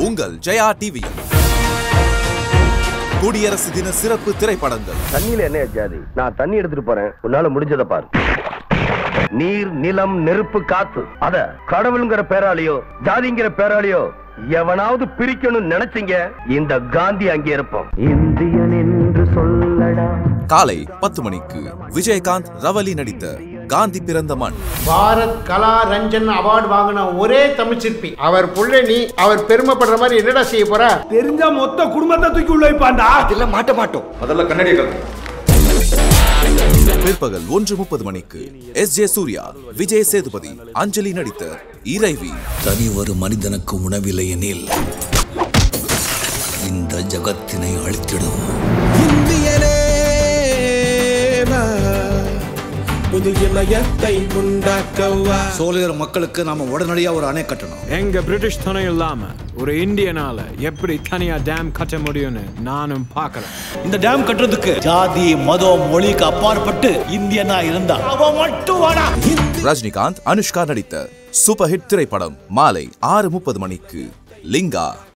உங்கள் ஜெயா டிவி குடியரசு தின சிறப்பு திரைப்படங்கள் தண்ணியில என்ன ஜாதி நான் தண்ணி எடுத்துட்டு போறேன் உன்னால முடிஞ்சதை பாரு நீர் நிலம் நெருப்பு காத்து அத கடவுளுங்கிற பேராலையோ ஜாதிங்கிற பேராலையோ எவனாவது பிரிக்கணும்னு நினைச்சீங்க இந்த காந்தி அங்கே இருப்போம் இந்தியன் என்று சொல்லடா காலை பத்து மணிக்கு விஜயகாந்த் ரவலி நடித்த காந்தி பிறந்த மண் பாரத் கலா ரஞ்சன் அவார்டு வாங்கின ஒரே தமிழ் சிற்பி அவர் புள்ள நீ அவர் பெருமைப்படுற மாதிரி என்னடா செய்ய போற தெரிஞ்சா மொத்த குடும்பத்தை தூக்கி உள்ள வைப்பான்டா இல்ல மாட்ட மாட்டோம் முதல்ல கண்ணாடியை கலந்து பிற்பகல் ஒன்று முப்பது மணிக்கு எஸ் ஜே சூர்யா விஜய் சேதுபதி அஞ்சலி நடித்த இறைவி தனி ஒரு மனிதனுக்கு உணவில்லை எனில் இந்த ஜகத்தினை அழித்திடும் புது இமயத்தை உண்டாக்கவா சோழியர் மக்களுக்கு நாம உடனடியா ஒரு அணை கட்டணும் எங்க பிரிட்டிஷ் துணை இல்லாம ஒரு இந்தியனால எப்படி தனியா டேம் கட்ட முடியும்னு நானும் பார்க்கறேன் இந்த டேம் கட்டுறதுக்கு ஜாதி மதம் மொழிக்கு அப்பாற்பட்டு இந்தியனா இருந்தா அவன் மட்டும் வாடா ரஜினிகாந்த் அனுஷ்கா நடித்த சூப்பர் ஹிட் திரைப்படம் மாலை ஆறு முப்பது மணிக்கு லிங்கா